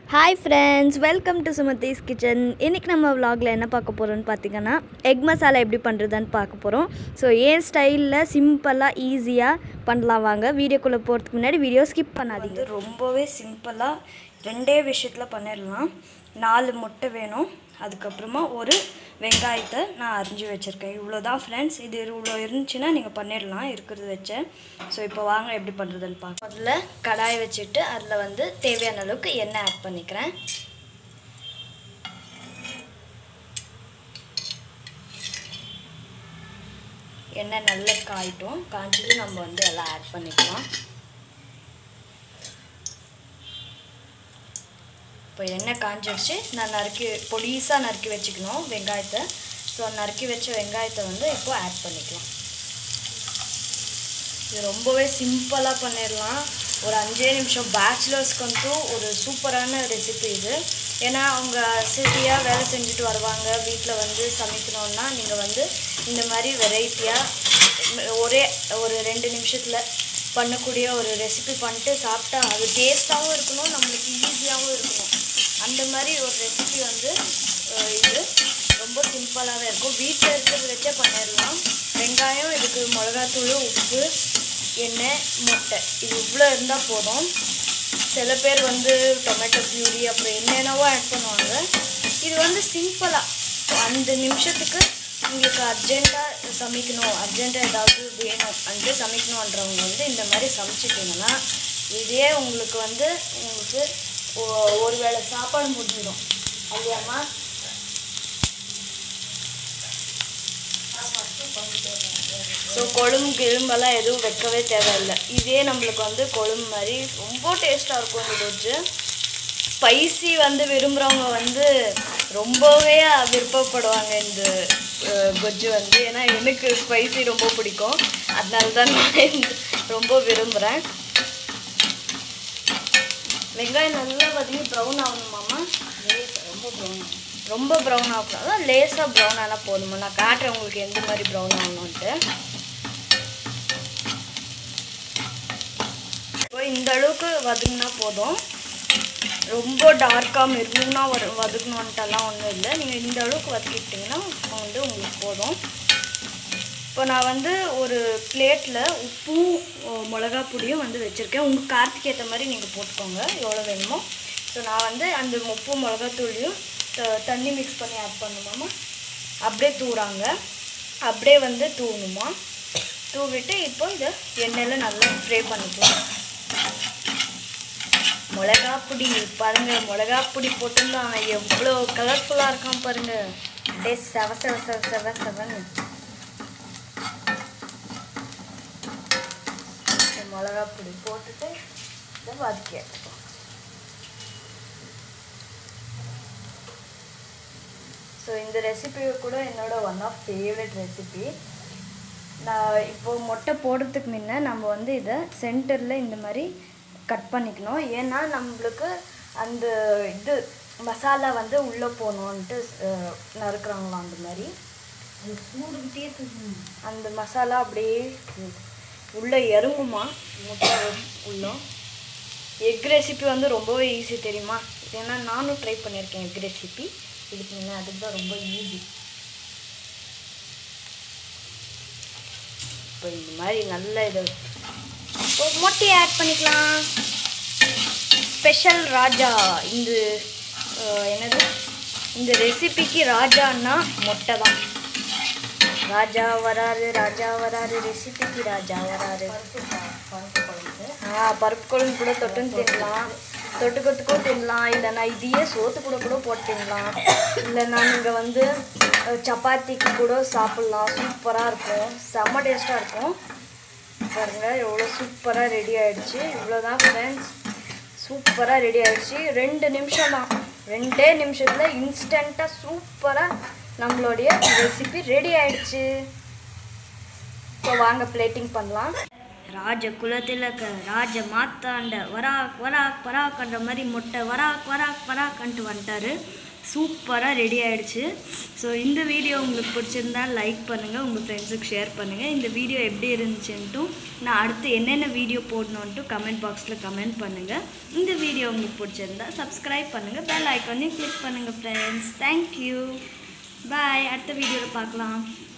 hi friends welcome to Sumathi's kitchen இன்றைக்கி நம்ம vlogல என்ன பார்க்க போகிறோம்னு பார்த்தீங்கன்னா எக் மசாலா எப்படி பண்ணுறதுன்னு பார்க்க போகிறோம் ஸோ ஏன் ஸ்டைலில் சிம்பிளாக ஈஸியாக பண்ணலாம் வாங்க வீடியோக்குள்ளே போகிறதுக்கு முன்னாடி வீடியோ ஸ்கிப் பண்ணாதீங்க ரொம்பவே சிம்பிளாக ரெண்டே விஷயத்தில் பண்ணிடலாம் நாலு முட்டை வேணும் அதுக்கப்புறமா ஒரு வெங்காயத்தை நான் அரிஞ்சு வச்சுருக்கேன் இவ்வளோ தான் ஃப்ரெண்ட்ஸ் இது இவ்வளோ இருந்துச்சுன்னா நீங்கள் பண்ணிடலாம் இருக்கிறது வச்சேன் ஸோ இப்போ வாங்க எப்படி பண்ணுறதுன்னு பார்க்க முதல்ல கடாய் வச்சுட்டு அதில் வந்து தேவையான அளவுக்கு எண்ணெய் ஆட் பண்ணிக்கிறேன் எண்ணெய் நல்லா காயிட்டும் காய்ச்சது நம்ம வந்து எல்லாம் ஆட் பண்ணிக்கலாம் இப்போ எண்ணெய் காஞ்சிடுச்சு நான் நறுக்கி பொடிசாக நறுக்கி வச்சுக்கணும் வெங்காயத்தை ஸோ நறுக்கி வச்ச வெங்காயத்தை வந்து இப்போ ஆட் பண்ணிக்கலாம் இது ரொம்பவே சிம்பிளாக பண்ணிடலாம் ஒரு அஞ்சே நிமிஷம் பேச்சுலர்ஸ்க்கு ஒரு சூப்பரான ரெசிபி இது ஏன்னா அவங்க சிட்டியாக வேலை செஞ்சுட்டு வருவாங்க வீட்டில் வந்து சமைக்கணுன்னா நீங்கள் வந்து இந்த மாதிரி வெரைட்டியாக ஒரே ஒரு ரெண்டு நிமிஷத்தில் பண்ணக்கூடிய ஒரு ரெசிபி பண்ணிட்டு சாப்பிட்டா அது டேஸ்ட்டாகவும் இருக்கணும் நம்மளுக்கு ஈஸியாகவும் இருக்கணும் அந்த மாதிரி ஒரு ரெசிபி வந்து அஹ், இது ரொம்ப சிம்பிளாகவே இருக்கும் வீட்டில் இருக்கிறத வச்சே பண்ணிடலாம் வெங்காயம் இதுக்கு மிளகாத்தூள் உப்பு எண்ணெய் முட்டை இது இவ்வளோ இருந்தால் போதும் சில பேர் வந்து டொமேட்டோ பியூரி அப்புறம் என்னென்னவோ ஆட் பண்ணுவாங்க இது வந்து சிம்பிளாக அஞ்சு நிமிஷத்துக்கு உங்களுக்கு அர்ஜெண்ட்டாக சமைக்கணும் அர்ஜெண்ட்டாக ஏதாவது வேணும் அன்று சமைக்கணுன்றவங்க வந்து இந்த மாதிரி சமைச்சிட்டிங்கன்னா இதே உங்களுக்கு வந்து உங்களுக்கு ஒ- ஒரு வேளை சாப்பாடு முடிஞ்சிடும் இல்லையாம்மா ஸோ கொழும்பு கிழும்பெல்லாம் எதுவும் வைக்கவே தேவையில்லை இதே நம்மளுக்கு வந்து கொழும்பு மாதிரி ரொம்ப டேஸ்ட்டாக இருக்கும் இந்த கொஜ்ஜு ஸ்பைசி வந்து விரும்புகிறவங்க வந்து ரொம்பவே விருப்பப்படுவாங்க இந்த அஹ், கொஜ்ஜு வந்து ஏன்னா எனக்கு ஸ்பைசி ரொம்ப பிடிக்கும் அதனால தான் நான் இந்த ரொம்ப விரும்புகிறேன் வெங்காயம் நல்லா வதங்கி ப்ரௌன் ஆகணுமாம்மா ரொம்ப ப்ரௌன் ரொம்ப ப்ரௌன் ஆகணும் அதான் லேசாக ப்ரௌன் ஆனால் போதுமா நான் காட்டுறேன் உங்களுக்கு எந்த மாதிரி ப்ரௌன் ஆகணும்ன்ட்டு இப்போ இந்த அளவுக்கு வதங்கினா போதும் ரொம்ப டார்க்காக மெருகுனா வரு வதக்கணுன்ட்டெல்லாம் ஒன்றும் இல்லை நீங்கள் இந்த அளவுக்கு வதக்கிட்டிங்கன்னா வந்து உங்களுக்கு போதும் இப்போ நான் வந்து ஒரு பிளேட்டில் உப்பும் அஹ், மிளகா பொடியும் வந்து வச்சுருக்கேன் உங்கள் காரத்துக்கு ஏற்ற மாதிரி நீங்கள் போட்டுக்கோங்க எவ்வளோ வேணுமோ ஸோ நான் வந்து அந்த உப்பு மிளகாத்தூளியும் த- தண்ணி மிக்ஸ் பண்ணி ஆட் பண்ணுமாமா அப்படியே தூறாங்க அப்படியே வந்து தூவணுமா தூவிட்டு இப்போ இதை எண்ணெயில் நல்லா ஃப்ரை பண்ணிக்கலாம் மிளகா பொடி பாருங்க மிளகா பொடி போட்டிருந்தான் அவன் எவ்வளோ கலர்ஃபுல்லாக இருக்கான் பாருங்க அப்படியே செவ செவ செவ செவ செவன்னு இந்த மிளகா பொடி போட்டுட்டு இதை வதக்கி எடுத்துக்கலாம் ஸோ இந்த ரெசிபி கூட என்னோட ஒன் ஆஃப் ஃபேவரட் ரெசிபி நான் இப்போ மொட்டை போடுறதுக்கு முன்ன நம்ம வந்து இதை சென்டரில் இந்த மாதிரி கட் பண்ணிக்கணும் ஏன்னா நம்மளுக்கு அந்த இது மசாலா வந்து உள்ளே போகணுன்ட்டு நறுக்குறாங்களாம் அந்த மாதிரி அந்த மசாலா அப்படியே உள்ளே இறங்குமா முட்டை உள்ள எக் ரெசிபி வந்து ரொம்பவே ஈஸி தெரியுமா ஏன்னா நானும் ட்ரை பண்ணியிருக்கேன் எக் ரெசிபி இதுக்கு முன்னே அதுக்கு தான் ரொம்ப ஈஸி இப்போ இந்த மாதிரி நல்ல இது இப்போ மொட்டையை ஆட் பண்ணிக்கலாம் ஸ்பெஷல் ராஜா இந்த அஹ், என்னது இந்த ரெசிபிக்கு ராஜான்னா மொட்டை தான் ராஜா வராரு ராஜா வராரு ரெசிபிக்கு ராஜா வராரு ஆ பருப்பு குழம்பு கூட தொட்டுன்னு தின்னலாம் தொட்டுக்கிறதுக்கும் தின்னலாம் இல்லைனா இதையே சோத்து கூட கூட போட்டு தின்னலாம் இல்லைனா நீங்கள் வந்து அஹ், சப்பாத்திக்கு கூட சாப்பிட்லாம் சூப்பராக இருக்கும் செம்ம டேஸ்ட்டாக இருக்கும் பாருங்க எவ்வளோ சூப்பராக ரெடி ஆயிடுச்சு இவ்வளோதான் ஃப்ரெண்ட்ஸ் சூப்பராக ரெடி ஆயிடுச்சு ரெண்டு நிமிஷம் தான் ரெண்டே நிமிஷத்தில் இன்ஸ்டண்ட்டாக சூப்பராக நம்மளுடைய ரெசிபி ரெடி ஆயிடுச்சு இப்போ வாங்க பிளேட்டிங் பண்ணலாம் ராஜ குலத்திலக்க ராஜ மாத்தாண்ட வராக் வராக் வராக்ன்ற மாதிரி முட்டை வராக் வராக் வராக்ன்ட்டு வந்துட்டாரு சூப்பராக ரெடி ஆயிடுச்சு ஸோ இந்த வீடியோ உங்களுக்கு பிடிச்சிருந்தா லைக் பண்ணுங்கள் உங்கள் ஃப்ரெண்ட்ஸுக்கு ஷேர் பண்ணுங்கள் இந்த வீடியோ எப்படி இருந்துச்சுன்ட்டும் நான் அடுத்து என்னென்ன வீடியோ போடணுன்ட்டு கமெண்ட் பாக்ஸில் கமெண்ட் பண்ணுங்கள் இந்த வீடியோ உங்களுக்கு பிடிச்சிருந்தா சப்ஸ்கிரைப் பண்ணுங்கள் பெல் ஐக்கானையும் கிளிக் பண்ணுங்கள் ஃப்ரெண்ட்ஸ் தேங்க்யூ பாய் அடுத்த வீடியோவில் பார்க்கலாம்